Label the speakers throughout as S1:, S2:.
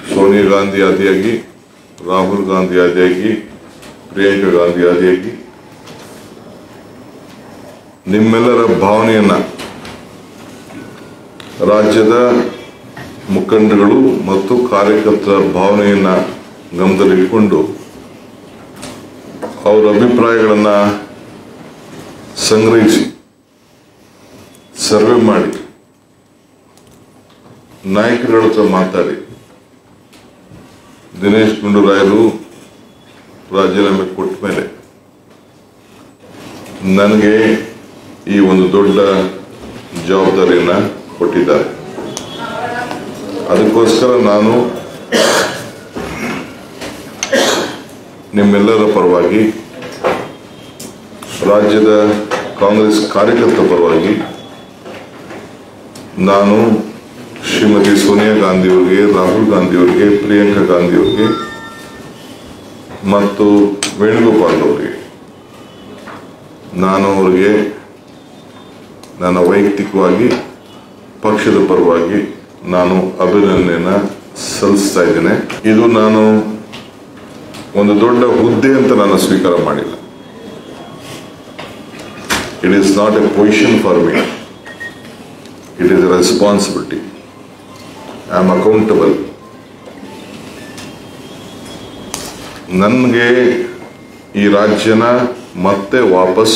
S1: ಸೋನಿಯಾ ಗಾಂಧಿ ಆದಿಯಾಗಿ ರಾಹುಲ್ ಗಾಂಧಿ ಆದಿಯಾಗಿ ಪ್ರಿಯಾಂಕಾ ಗಾಂಧಿ ಆದಿಯಾಗಿ ನಿಮ್ಮೆಲ್ಲರ ಭಾವನೆಯನ್ನ ರಾಜ್ಯದ ಮುಖಂಡಗಳು ಮತ್ತು ಕಾರ್ಯಕರ್ತರ ಭಾವನೆಯನ್ನ ಗಮನದಲ್ಲಿಟ್ಟುಕೊಂಡು ಅವರ ಅಭಿಪ್ರಾಯಗಳನ್ನು ಸಂಗ್ರಹಿಸಿ ಸರ್ವೆ ಮಾಡಿ ನಾಯಕರುಗಳ ಹತ್ರ ಮಾತಾಡಿ ದಿನೇಶ್ ಗುಂಡೂರಾಯರು ರಾಜೀನಾಮೆ ಕೊಟ್ಟ ಮೇಲೆ ನನಗೆ ಈ ಒಂದು ದೊಡ್ಡ ಜವಾಬ್ದಾರಿಯನ್ನ ಕೊಟ್ಟಿದ್ದಾರೆ ಅದಕ್ಕೋಸ್ಕರ ನಾನು ನಿಮ್ಮೆಲ್ಲರ ಪರವಾಗಿ ರಾಜ್ಯದ ಕಾಂಗ್ರೆಸ್ ಕಾರ್ಯಕರ್ತರ ಪರವಾಗಿ ನಾನು ಶ್ರೀಮತಿ ಸೋನಿಯಾ ಗಾಂಧಿ ಅವರಿಗೆ ರಾಹುಲ್ ಗಾಂಧಿ ಅವರಿಗೆ ಪ್ರಿಯಾಂಕಾ ಗಾಂಧಿ ಅವರಿಗೆ ಮತ್ತು ವೇಣುಗೋಪಾಲ್ ಅವರಿಗೆ ನಾನು ಅವರಿಗೆ ನನ್ನ ವೈಯಕ್ತಿಕವಾಗಿ ಪಕ್ಷದ ಪರವಾಗಿ ನಾನು ಅಭಿನಂದನೆಯನ್ನ ಸಲ್ಲಿಸ್ತಾ ಇದ್ದೇನೆ ಇದು ನಾನು ಒಂದು ದೊಡ್ಡ ಹುದ್ದೆ ಅಂತ ನಾನು ಸ್ವೀಕಾರ ಮಾಡಿಲ್ಲ it is not a position for me it is a responsibility I am accountable ನನಗೆ ಈ ರಾಜ್ಯನ ಮತ್ತೆ ವಾಪಸ್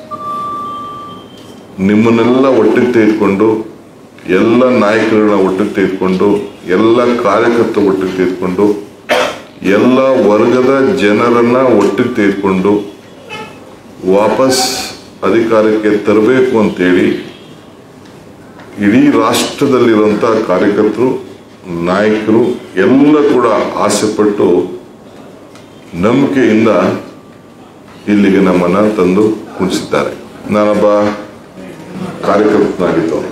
S1: ನಿಮ್ಮನ್ನೆಲ್ಲ ಒಟ್ಟಿಗೆ ತೆಗೆದುಕೊಂಡು ಎಲ್ಲ ನಾಯಕರನ್ನ ಒಟ್ಟಿಗೆ ತೆಗೆದುಕೊಂಡು ಎಲ್ಲ ಕಾರ್ಯಕರ್ತ ಒಟ್ಟಿಗೆ ತೆಗೆದುಕೊಂಡು ಎಲ್ಲ ವರ್ಗದ ಜನರನ್ನ ಒಟ್ಟಿಗೆ ತೆಗೆದುಕೊಂಡು ವಾಪಸ್ ಅಧಿಕಾರಕ್ಕೆ ತರಬೇಕು ಅಂತೇಳಿ ಇಡೀ ರಾಷ್ಟ್ರದಲ್ಲಿರುವಂಥ ಕಾರ್ಯಕರ್ತರು ನಾಯಕರು ಎಲ್ಲ ಕೂಡ ಆಸೆಪಟ್ಟು ನಂಬಿಕೆಯಿಂದ ಇಲ್ಲಿಗೆ ನಮ್ಮನ್ನ ತಂದು ಕುಣಿಸಿದ್ದಾರೆ ನಾನೊಬ್ಬ ಕಾರ್ಯಕರ್ತನಾಗಿದ್ದವನು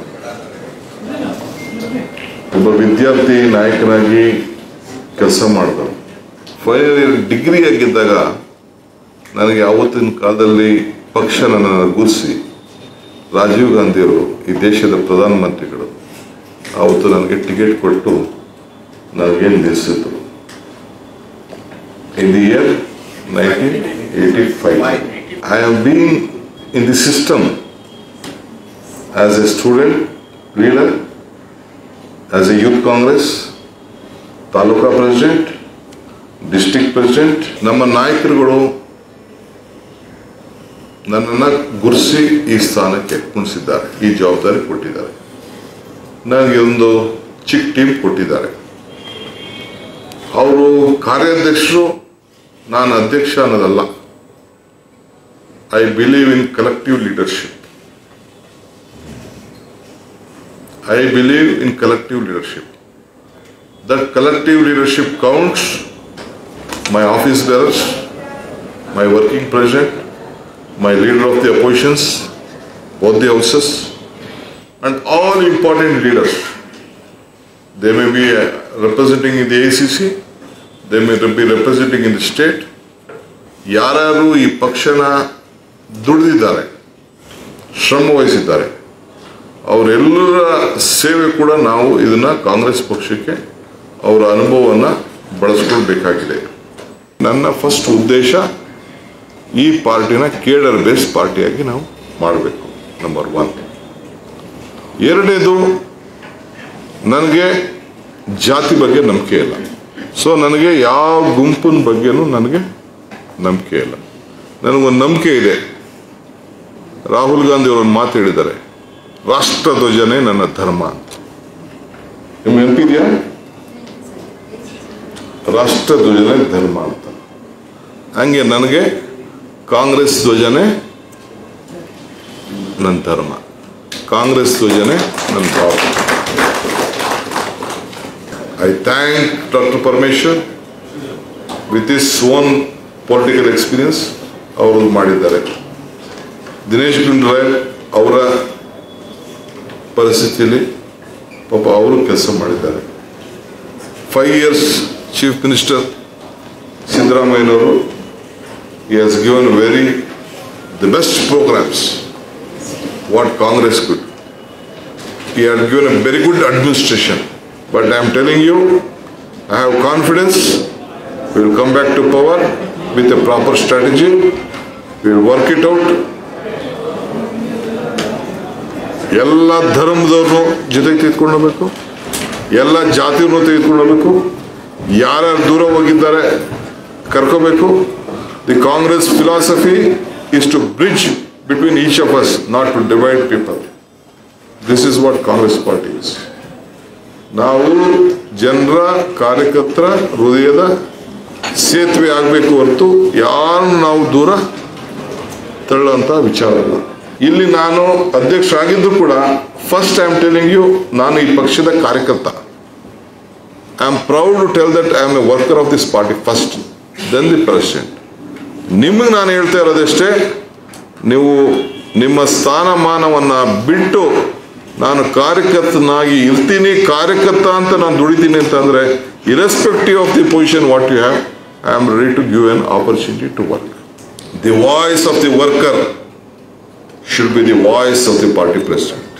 S1: ಒಬ್ಬ ವಿದ್ಯಾರ್ಥಿ ನಾಯಕನಾಗಿ ಕೆಲಸ ಮಾಡಿದವನು ಫೈನಲ್ ಇಯರ್ ಡಿಗ್ರಿ ಆಗಿದ್ದಾಗ ನನಗೆ ಆವತ್ತಿನ ಕಾಲದಲ್ಲಿ ಪಕ್ಷ ನನ್ನನ್ನು ಗುರುಸಿ ರಾಜೀವ್ ಗಾಂಧಿಯವರು ಈ ದೇಶದ ಪ್ರಧಾನಮಂತ್ರಿಗಳು ಆವತ್ತು ನನಗೆ ಟಿಕೆಟ್ ಕೊಟ್ಟು ನನಗೆ ನಿಲ್ಲಿಸಿದ್ರು in the year 1985. I have been in the system as a student leader, as a youth congress, taluka president district president ನಮ್ಮ ನಾಯಕರುಗಳು ನನ್ನನ್ನು ಗುರುಸಿ ಈ ಸ್ಥಾನಕ್ಕೆ ಕುಣಿಸಿದ್ದಾರೆ ಈ ಜವಾಬ್ದಾರಿ ಕೊಟ್ಟಿದ್ದಾರೆ ನನಗೆ ಒಂದು ಚಿಕ್ಕ ಟೀಮ್ ಕೊಟ್ಟಿದ್ದಾರೆ ಅವರು ಕಾರ್ಯಾಧ್ಯಕ್ಷರು ನಾನು ಅಧ್ಯಕ್ಷ ಅನ್ನೋದಲ್ಲ I believe in collective leadership I believe in collective leadership that collective leadership counts my office bearers my working president my leader of the oppositions both the houses and all important leaders they may be uh, representing in the ACC, they may be representing in the state. ಯಾರ್ಯಾರು ಈ ಪಕ್ಷನ ದುಡಿದಿದ್ದಾರೆ ಶ್ರಮ ವಹಿಸಿದ್ದಾರೆ ಅವರೆಲ್ಲರ ಸೇವೆ ಕೂಡ ನಾವು ಇದನ್ನ ಕಾಂಗ್ರೆಸ್ ಪಕ್ಷಕ್ಕೆ ಅವರ ಅನುಭವವನ್ನು ಬಳಸ್ಕೊಳ್ಬೇಕಾಗಿದೆ ನನ್ನ ಫಸ್ಟ್ ಉದ್ದೇಶ ಈ ಪಾರ್ಟಿನ ಕೇಡರ್ ಬೇಸ್ ಪಾರ್ಟಿಯಾಗಿ ನಾವು ಮಾಡಬೇಕು ನಂಬರ್ ಒನ್ ಎರಡನೇದು ನನಗೆ ಜಾತಿ ಬಗ್ಗೆ ನಂಬಿಕೆ ಇಲ್ಲ ಸೊ ನನಗೆ ಯಾವ ಗುಂಪಿನ ಬಗ್ಗೆನೂ ನನಗೆ ನಂಬಿಕೆ ಇಲ್ಲ ನನಗೊಂದು ನಂಬಿಕೆ ಇದೆ ರಾಹುಲ್ ಗಾಂಧಿ ಅವರೊಂದು ಮಾತು ಹೇಳಿದ್ದಾರೆ ರಾಷ್ಟ್ರಧ್ವಜನೇ ನನ್ನ ಧರ್ಮ ಅಂತ ನಿಮ್ಗೆ ನೆನಪಿದೆಯಾ ರಾಷ್ಟ್ರಧ್ವಜನೇ ಧರ್ಮ ಅಂತ ಹಂಗೆ ನನಗೆ ಕಾಂಗ್ರೆಸ್ ಧ್ವಜನೇ ನನ್ನ ಧರ್ಮ ಕಾಂಗ್ರೆಸ್ ಧ್ವಜನೇ ನನ್ನ ಭಾವ I thank Dr. Parmeshwar with his own political experience ಅವರು ಮಾಡಿದ್ದಾರೆ ದಿನೇಶ್ ಗುಂಡೂರಾಯ್ ಅವರ ಪರಿಸ್ಥಿತಿಯಲ್ಲಿ ಪಾಪ ಅವರು ಕೆಲಸ ಮಾಡಿದ್ದಾರೆ ಫೈವ್ ಇಯರ್ಸ್ ಚೀಫ್ ಮಿನಿಸ್ಟರ್ ಸಿದ್ದರಾಮಯ್ಯನವರು he has given very the best programs what Congress could. He had given a very good administration. But I am telling you, I have confidence we will come back to power with a proper strategy. We will work it out. ಎಲ್ಲ ಧರ್ಮದವ್ರನ್ನು ಜೊತೆಗೆ ತೆಗೆದುಕೊಂಡು ಎಲ್ಲ ಜಾತಿಯವ್ರನ್ನು ತೆಗೆದುಕೊಂಡು ಯಾರ್ಯಾರು ದೂರ ಹೋಗಿದ್ದಾರೆ ಕರ್ಕೋಬೇಕು the Congress philosophy is to bridge between each of us not to divide people this is what Congress party is ನಾವು ಜನರ ಕಾರ್ಯಕರ್ತರ ಹೃದಯದ ಸೇತುವೆ ಆಗಬೇಕು ಹೊರತು ಯಾರನ್ನು ನಾವು ದೂರ ತಳ್ಳುವಂಥ ವಿಚಾರ ಇಲ್ಲ ಇಲ್ಲಿ ನಾನು ಅಧ್ಯಕ್ಷರಾಗಿದ್ದು ಕೂಡ first I am telling you ನಾನು ಈ ಪಕ್ಷದ ಕಾರ್ಯಕರ್ತ I am proud to tell that I am a worker of this party first then the president ನಿಮಗೆ ನಾನು ಹೇಳ್ತಾ ಇರೋದಷ್ಟೇ ನೀವು ನಿಮ್ಮ ಸ್ಥಾನಮಾನವನ್ನು ಬಿಟ್ಟು ನಾನು ಕಾರ್ಯಕರ್ತನಾಗಿ ಇರ್ತೀನಿ ಕಾರ್ಯಕರ್ತ ಅಂತ ನಾನು ದುಡಿತೀನಿ ಅಂತಂದರೆ irrespective of the position what you have I am ready to give an opportunity to work the voice of the worker should be the voice of the party president.